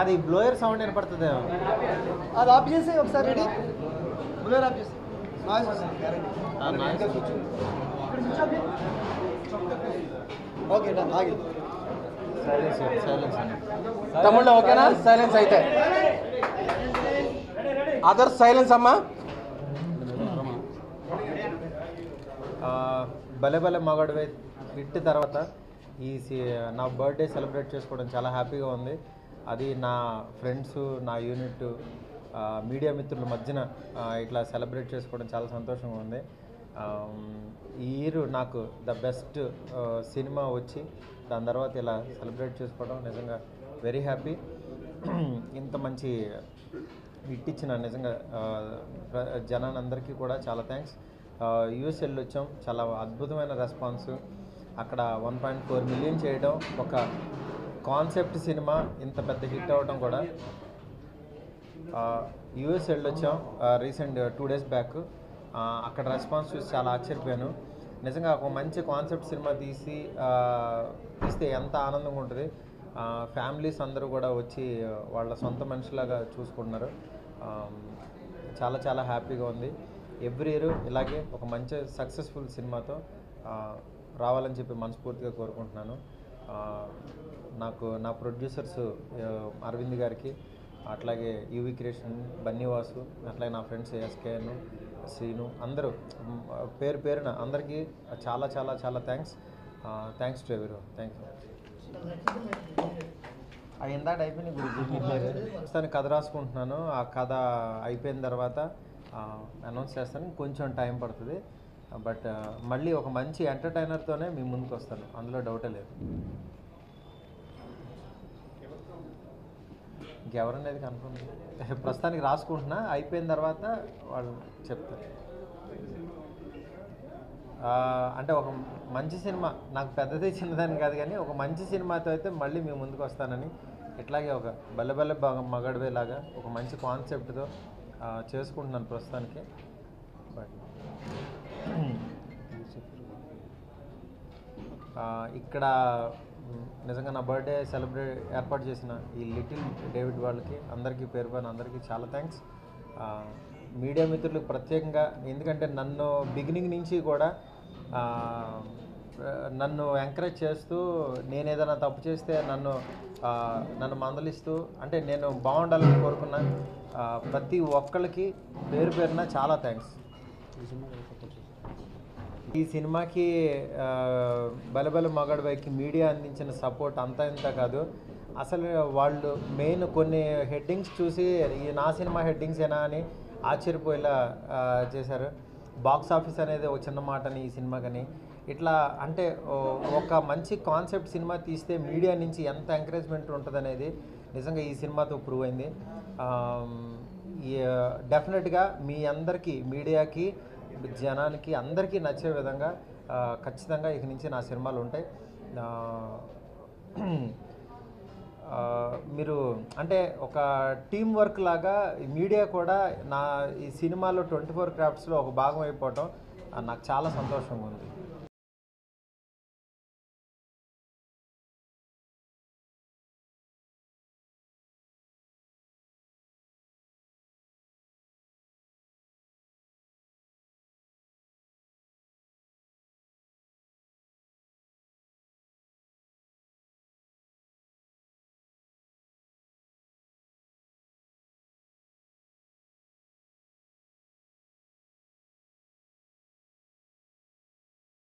కానీ ఈ blower sound వినపడుతుంది అది ఆఫ్ చేసి ఒకసారి రెడీ బుల్లర్ ఆఫ్ చేసి నాయిస్ వస్తుంది ఓకే డన్ ఆగి సైలెన్స్ సైలెన్స్ తమ్ముళ్ళు ఓకేనా సైలెన్స్ అయితే అదర్ సైలెన్స్ అమ్మా భలే భలే మగాడివే హిట్ తర్వాత ఈ సి- నా బర్త్డే సెలబ్రేట్ చేసుకోవడం చాలా హ్యాపీగా ఉంది అది నా ఫ్రెండ్స్ నా యూనిట్ మీడియా మిత్రుల మధ్యన ఆ, ఇట్లా సెలబ్రేట్ చేసుకోవడం చాలా సంతోషంగా ఉంది ఆమ్, ఈ ఇయర్ నాకు ద బెస్ట్ సినిమా వచ్చి దాని తర్వాత ఇలా సెలబ్రేట్ చేసుకోవడం నిజంగా వెరీ హ్యాపీ ఇంత మంచి హిట్ ఇచ్చిన నిజంగా ఆ, ప్ర- జనానందరికీ కూడా చాలా థ్యాంక్స్ యూఎస్ వెళ్ళొచ్చాం చాలా అద్భుతమైన రెస్పాన్స్ అక్కడ వన్ పాయింట్ ఫోర్ మిలియన్ చేయడం ఒక కాన్సెప్ట్ సినిమా ఇంత పెద్ద హిట్ అవ్వడం కూడా యూఎస్ వెళ్ళొచ్చాం రీసెంట్ టూ డేస్ బ్యాక్ అక్కడ రెస్పాన్స్ చూసి చాలా ఆశ్చర్యపోయాను నిజంగా ఒక మంచి కాన్సెప్ట్ సినిమా తీసి ఆ, తీస్తే ఎంత ఆనందంగా ఉంటుంది ఫ్యామిలీస్ అందరూ కూడా వచ్చి వాళ్ళ సొంత మనిషిలాగా చూసుకుంటున్నారు ఆ, చాలా చాలా హ్యాపీగా ఉంది ఎవ్రీ ఇయర్ ఇలాగే ఒక మంచి సక్సెస్ఫుల్ సినిమాతో ఆ, రావాలని చెప్పి మనస్ఫూర్తిగా కోరుకుంటున్నాను ఆ, నాకు నా ప్రొడ్యూసర్స్ అరవింద్ గారికి అట్లాగే యువి క్రియేషన్ బన్నీవాసు అట్లాగే నా ఫ్రెండ్స్ ఎస్కేఎన్ శ్రీను అందరూ మ్, పేరు పేరున అందరికీ చాలా చాలా చాలా థ్యాంక్స్ థ్యాంక్స్ టు ఎవరు థ్యాంక్ యూ అవి ఇందాక అయిపోయినాయి గురించి ప్రస్తుతానికి కథ రాసుకుంటున్నాను ఆ కథ అయిపోయిన తర్వాత అనౌన్స్ చేస్తాను కొంచెం టైం పడుతుంది బట్ మళ్ళీ ఒక మంచి ఎంటర్టైనర్తోనే మీ ముందుకు వస్తాను అందులో డౌటే లేదు ఇంకెవరనేది కన్ఫర్మ్ ప్రస్తుతానికి రాసుకుంటున్నా అయిపోయిన తర్వాత వాళ్ళు చెప్తారు ఆ, అంటే ఒక మంచి సినిమా నాకు పెద్దది చిన్నదని కాదు కానీ ఒక మంచి సినిమాతో అయితే మళ్ళీ మీ ముందుకు వస్తానని ఇట్లాగే ఒక బల్లె బల్లె బాగా మగడవే లాగా ఒక మంచి కాన్సెప్ట్తో చేసుకుంటున్నాను ప్రస్తుతానికి బట్ ఆ, ఇక్కడ మ్, నిజంగా నా బర్త్డే సెలబ్రేట్ ఏర్పాటు చేసిన ఈ లిటిల్ డేవిడ్ వాళ్ళకి అందరికీ పేరు పైన అందరికీ చాలా థ్యాంక్స్ మీడియా మిత్రులకు ప్రత్యేకంగా ఎందుకంటే నన్ను బిగినింగ్ నుంచి కూడా ఆ, నన్ను ఎంకరేజ్ చేస్తూ నేను ఏదైనా తప్పు చేస్తే నన్ను ఆ, నన్ను మందలిస్తూ అంటే నేను బాగుండాలని కోరుకున్న ఆ, ప్రతి ఒక్కళ్ళకి పేరు పేరున చాలా థ్యాంక్స్ ఈ సినిమాకి ఆ, బలబల మగాడు బైకి మీడియా అందించిన సపోర్ట్ అంతా ఇంత కాదు అసలు వాళ్ళు మెయిన్ కొన్ని హెడ్డింగ్స్ చూసి ఈ నా సినిమా హెడ్డింగ్స్ ఏనా అని ఆశ్చర్యపోయేలా ఆ, చేశారు బాక్స్ ఆఫీస్ అనేది ఒక చిన్న మాటని ఈ సినిమాకని ఇట్లా అంటే ఓ- ఒక మంచి కాన్సెప్ట్ సినిమా తీస్తే మీడియా నుంచి ఎంత ఎంకరేజ్మెంట్ ఉంటుందనేది నిజంగా ఈ సినిమాతో ప్రూవ్ అయింది డెఫినెట్గా మీ అందరికీ మీడియాకి జనానికి అందరికీ నచ్చే విధంగా ఆ, ఖచ్చితంగా ఇక నుంచి నా సినిమాలు ఉంటాయి ఆ, ఆ, మీరు అంటే ఒక టీం వర్క్ లాగా ఈ మీడియా కూడా నా ఈ సినిమాలో ట్వంటీ ఫోర్ క్రాఫ్ట్స్లో ఒక భాగం అయిపోవటం ఆ, నాకు చాలా సంతోషంగా ఉంది